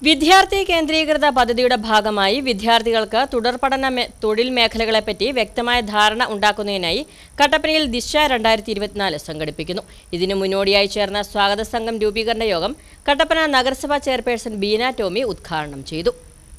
വിദ്യാർത്ഥി കേന്ദ്രീകൃത പദ്ധതിയുടെ ഭാഗമായി വിദ്യാർത്ഥികൾക്ക് തുടർ പഠന മേ- തൊഴിൽ മേഖലകളെപ്പറ്റി വ്യക്തമായ ധാരണ ഉണ്ടാക്കുന്നതിനായി കട്ടപ്പനയിൽ ദിശ രണ്ടായിരത്തി ഇരുപത്തിനാല് സംഘടിപ്പിക്കുന്നു ഇതിനു മുന്നോടിയായി ചേർന്ന സ്വാഗത സംഘം രൂപീകരണ യോഗം കട്ടപ്പന നഗരസഭാ ചെയർപേഴ്സൺ ബീന ടോമി ഉദ്ഘാടനം ചെയ്തു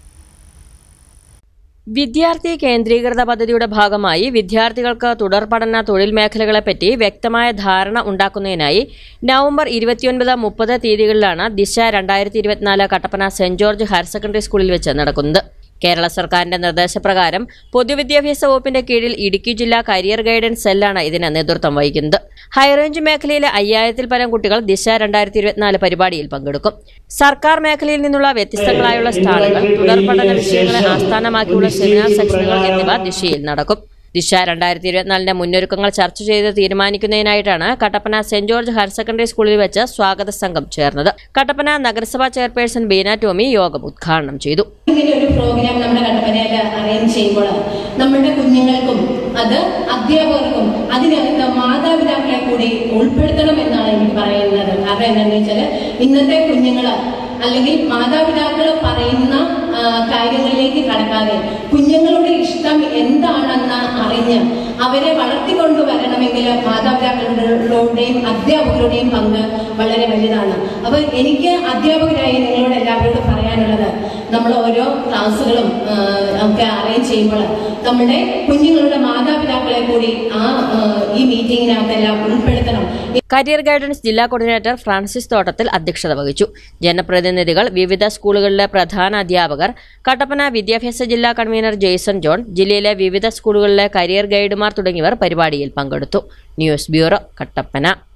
വിദ്യാർത്ഥി കേന്ദ്രീകൃത പദ്ധതിയുടെ ഭാഗമായി വിദ്യാർത്ഥികൾക്ക് തുടർ പഠന തൊഴിൽ മേഖലകളെപ്പറ്റി വ്യക്തമായ ധാരണ ഉണ്ടാക്കുന്നതിനായി നവംബർ ഇരുപത്തിയൊൻപത് മുപ്പത് തീയതികളിലാണ് ദിശ രണ്ടായിരത്തി ഇരുപത്തിനാല് Kattappana saint George higher secondary സ്കൂളിൽ വെച്ച് നടക്കുന്നത് കേരള സർക്കാരിന്റെ നിർദ്ദേശപ്രകാരം പൊതുവിദ്യാഭ്യാസ വകുപ്പിന്റെ കീഴിൽ ഇടുക്കി ജില്ലാ കരിയർ ഗൈഡൻസ് സെല്ലാണ് ഇതിന് നേതൃത്വം വഹിക്കുന്നത് ഹൈറേഞ്ച് മേഖലയിലെ അയ്യായിരത്തിൽ പരം കുട്ടികൾ ദിശ രണ്ടായിരത്തി ഇരുപത്തിനാല് പരിപാടിയിൽ പങ്കെടുക്കും സർക്കാർ മേഖലയിൽ നിന്നുള്ള വ്യത്യസ്തങ്ങളായുള്ള സ്റ്റാളുകൾ തുടർ പഠന വിഷയങ്ങളെ ആസ്ഥാനമാക്കിയുള്ള സെമിനാർ സെക്ഷനുകൾ എന്നിവ ദിശയിൽ നടക്കും ദിശ രണ്ടായിരത്തി ഇരുപത്തിനാലിന്റെ മുന്നൊരുക്കങ്ങൾ ചർച്ച ചെയ്ത് തീരുമാനിക്കുന്നതിനായിട്ടാണ് Kattappana saint George higher secondary സ്കൂളിൽ വെച്ച് സ്വാഗത സംഘം ചേർന്നത് കട്ടപ്പന നഗരസഭാ ചെയർപേഴ്സൺ ബീന ടോമി യോഗം ഉദ്ഘാടനം ചെയ്തു ഇങ്ങനെ ഒരു പ്രോഗ്രാം നമ്മുടെ കട്ടപ്പനയിൽ അറേഞ്ച് ചെയ്യുമ്പോൾ നമ്മുടെ കുഞ്ഞുങ്ങൾക്കും അത് അധ്യാപകർക്കും അതിനകത്ത് മാതാപിതാക്കളെ കൂടി ഉൾപ്പെടുത്തണം എന്നാണ് എനിക്ക് പറയുന്നത് കാരണം എന്താണെന്ന് വെച്ചാൽ ഇന്നത്തെ കുഞ്ഞുങ്ങൾ അല്ലെങ്കിൽ മാതാപിതാക്കൾ പറയുന്ന ആ, കാര്യങ്ങളിലേക്ക് കടക്കാതെ കുഞ്ഞുങ്ങളുടെ ഇഷ്ടം എന്താണെന്ന് അറിഞ്ഞ് അവരെ വളർത്തിക്കൊണ്ടുവരണമെങ്കിൽ മാതാപിതാക്കളുടെയും അധ്യാപകരുടെയും പങ്ക് വളരെ വലുതാണ് അപ്പൊ എനിക്ക് അധ്യാപകരായി നിങ്ങളോട് എല്ലാവരോടും പറയാനുള്ളത് നമ്മൾ ഓരോ ക്ലാസ്സുകളും ആ, ഒക്കെ അറേഞ്ച് ചെയ്യുമ്പോൾ നമ്മുടെ കുഞ്ഞുങ്ങളുടെ മാതാപിതാക്കളെ കൂടി ആ ആ, ഈ മീറ്റിങ്ങിനകത്തെല്ലാം ഉൾപ്പെടുത്തണം കരിയർ ഗൈഡൻസ് ജില്ലാ കോർഡിനേറ്റർ ഫ്രാൻസിസ് തോട്ടത്തിൽ അധ്യക്ഷത വഹിച്ചു ജനപ്രതിനിധികൾ വിവിധ സ്കൂളുകളിലെ പ്രധാന അധ്യാപകർ കട്ടപ്പന വിദ്യാഭ്യാസ ജില്ലാ കൺവീനർ ജെയ്സൺ ജോൺ ജില്ലയിലെ വിവിധ സ്കൂളുകളിലെ കരിയർ ഗൈഡുമാർ തുടങ്ങിയവർ പരിപാടിയിൽ പങ്കെടുത്തു ന്യൂസ് ബ്യൂറോ കട്ടപ്പന